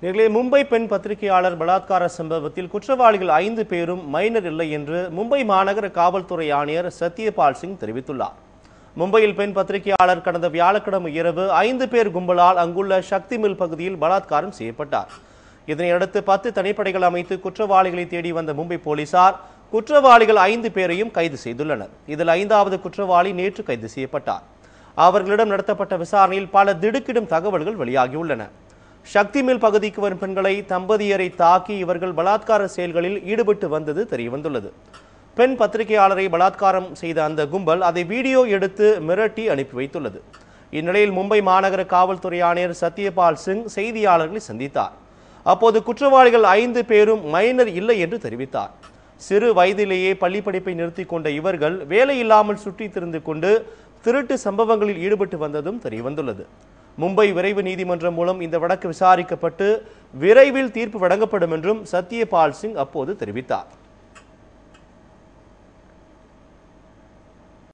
நேர்களே மும்பை பெண் பத்திரிகையாளர் பலாத்கார சம்பவத்தில் குற்றவாளிகள் ஐந்து பேரும் மைனர் இல்லை என்று மும்பை மாநகர காவல்துறை ஆணையர் சத்யபால் சிங் தெரிவித்துள்ளார் மும்பையில் பெண் பத்திரிகையாளர் கடந்த வியாழக்கிழமை இரவு ஐந்து பேர் கும்பலால் அங்குள்ள சக்தி மில் பகுதியில் பலாத்காரம் செய்யப்பட்டார் இதனையடுத்து பத்து தனிப்படைகள் அமைத்து குற்றவாளிகளை தேடி வந்த மும்பை போலீசார் குற்றவாளிகள் ஐந்து பேரையும் கைது செய்துள்ளனர் இதில் ஐந்தாவது குற்றவாளி நேற்று கைது செய்யப்பட்டார் அவர்களிடம் நடத்தப்பட்ட விசாரணையில் பல திடுக்கிடும் தகவல்கள் வெளியாகியுள்ளன சக்தி மில் பகுதிக்கு வரும் பெண்களை தம்பதியரை தாக்கி இவர்கள் பலாத்கார செயல்களில் ஈடுபட்டு வந்தது தெரியவந்துள்ளது பெண் பத்திரிகையாளரை பலாத்காரம் செய்த அந்த கும்பல் அதை வீடியோ எடுத்து மிரட்டி அனுப்பி வைத்துள்ளது இந்நிலையில் மும்பை மாநகர காவல்துறை ஆணையர் சத்யபால் சிங் செய்தியாளர்களை சந்தித்தார் அப்போது குற்றவாளிகள் ஐந்து பேரும் மைனர் இல்லை என்று தெரிவித்தார் சிறு வயதிலேயே பள்ளி படிப்பை நிறுத்திக் கொண்ட இவர்கள் வேலை இல்லாமல் சுற்றித் திரிந்து கொண்டு திருட்டு சம்பவங்களில் ஈடுபட்டு வந்ததும் தெரியவந்துள்ளது மும்பை விரைவு நீதிமன்றம் மூலம் இந்த வழக்கு விசாரிக்கப்பட்டு விரைவில் தீர்ப்பு வழங்கப்படும் என்றும் சத்யபால் சிங் அப்போது தெரிவித்தார்